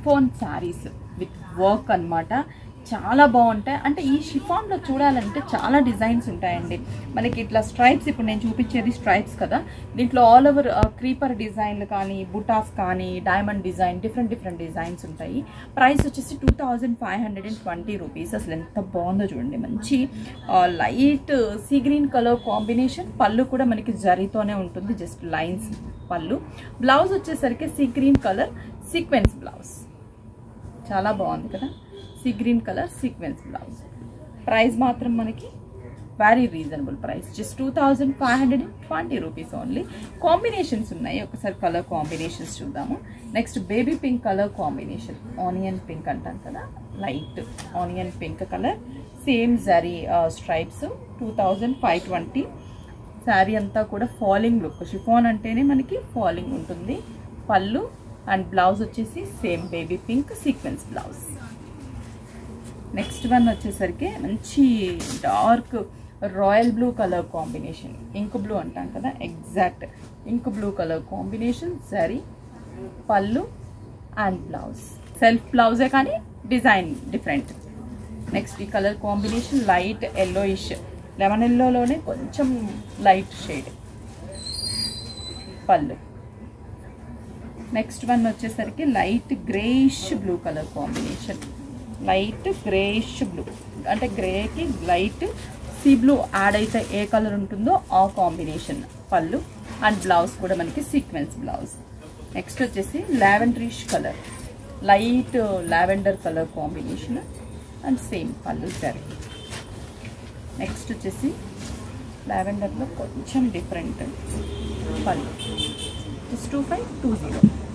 phone saris with work అన్నమాట చాలా బాగుంటాయి అంటే ఈ షిఫాన్లో చూడాలంటే చాలా డిజైన్స్ ఉంటాయండి మనకి ఇట్లా స్ట్రైప్స్ ఇప్పుడు నేను చూపించేది స్ట్రైప్స్ కదా దీంట్లో ఆల్ ఓవర్ క్రీపర్ డిజైన్లు కానీ బుటాస్ కానీ diamond design different different designs ఉంటాయి ప్రైస్ వచ్చేసి two thousand five hundred and twenty rupees అసలు ఎంత బాగుందో చూడండి మంచి light sea green colour combination పళ్ళు కూడా మనకి జరీతోనే ఉంటుంది జస్ట్ లైన్స్ పళ్ళు బ్లౌజ్ వచ్చేసరికి sea green colour sequence blouse చాలా బాగుంది కదా sea green colour sequence blouse price మాత్రం మనకి very reasonable price just two thousand five hundred and twenty rupees only combinations ఉన్నాయి ఒకసారి కలర్ కాంబినేషన్స్ చూద్దాము next baby pink colour combination onion pink అంటాం కదా light onion pink colour same జరీ stripes two thousand five twenty sari అంతా కూడా falling look chiffon అంటేనే మనకి ఫాలింగ్ ఉంటుంది పళ్ళు అండ్ బ్లౌజ్ వచ్చేసి same baby pink sequence blouse next one వచ్చేసరికి మంచి dark royal blue colour combination ink blue అంటాం కదా exact ink blue colour combination sari పళ్ళు అండ్ బ్లౌజ్ సెల్ఫ్ బ్లౌజే కానీ డిజైన్ డిఫరెంట్ నెక్స్ట్ ఈ colour combination light yellowish lemon ఎల్లోలోనే కొంచెం లైట్ షేడ్ పళ్ళు నెక్స్ట్ వన్ వచ్చేసరికి light greyish blue colour combination light greyish blue అంటే గ్రేకి లైట్ సీ బ్లూ యాడ్ అయితే ఏ కలర్ ఉంటుందో ఆ కాంబినేషన్ పళ్ళు అండ్ బ్లౌజ్ కూడా మనకి సీక్వెన్స్ బ్లౌజ్ నెక్స్ట్ వచ్చేసి lavenderish colour light lavender colour combination and same పళ్ళు సరే నెక్స్ట్ వచ్చేసి లావెండర్లో కొంచెం డిఫరెంట్ పళ్ళు just two five two zero